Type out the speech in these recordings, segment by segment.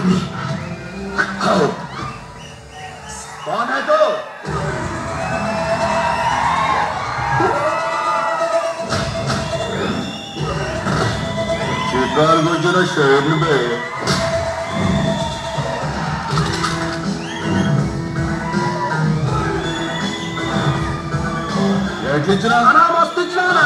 आदमी आओ कौन है तो शिकार गुजरा शहर में ఎట్లిచ్చినా మస్తు ఇచ్చినా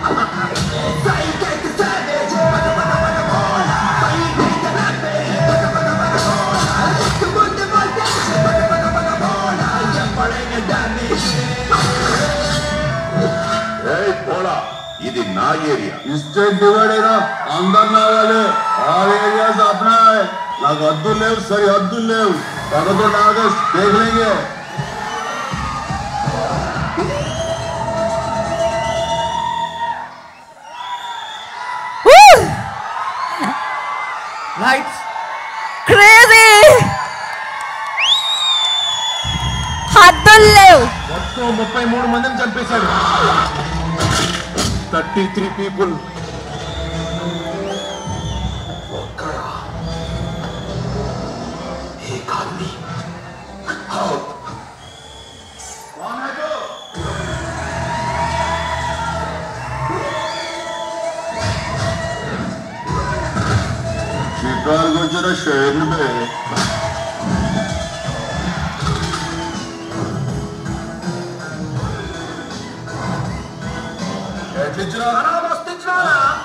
ఏయ్ పోడా ఇది నా ఏరియా స్టేట్ డివైడ్ అయినా అందరు నావాలి ఆల్ ఏరియాస్ అప్నా है నాకు హద్దులు లేవు సరి హద్దులు లేవు పదకొండు ఆగస్ట్ దేఖలేంగే Lights. క్రేజీ హద్దులు లేవు మొత్తం ముప్పై మూడు మందిని చంపేశాడు థర్టీ త్రీ పీపుల్ एक आदमी आओ कौन है तो शिकार गुजरा शहर में ఎట్లిచ్చినా మస్తు ఇచ్చినా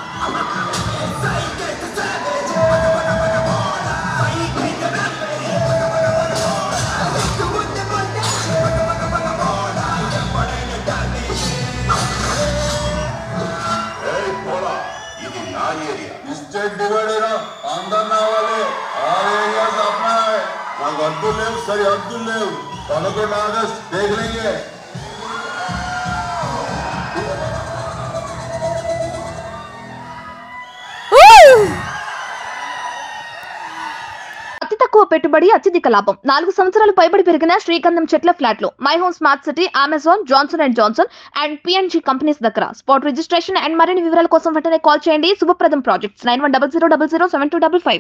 ఇది నా ఏరియా స్టేట్ డివైడ్ అయినా అందరు నావాలి ఆల్ ఏరియాస్ అప్నా है నాకు హద్దులు లేవు సరి హద్దులు లేవు పదకొండు ఆగస్ట్ దేఖలేంగే అతి తక్కువ పెట్టుబడి అత్యధిక లాభం నాలుగు సంవత్సరాలు పైబడి పెరిగిన శ్రీగంధం చెట్ల ఫ్లాట్లు my home smart city Amazon Johnson and Johnson and P N G companies దగ్గర స్పాట్ రిజిస్ట్రేషన్ అండ్ మరిన్ని వివరాల కోసం వెంటనే కాల్ చేయండి Shubhapradam projects nine one double zero double zero seven two double five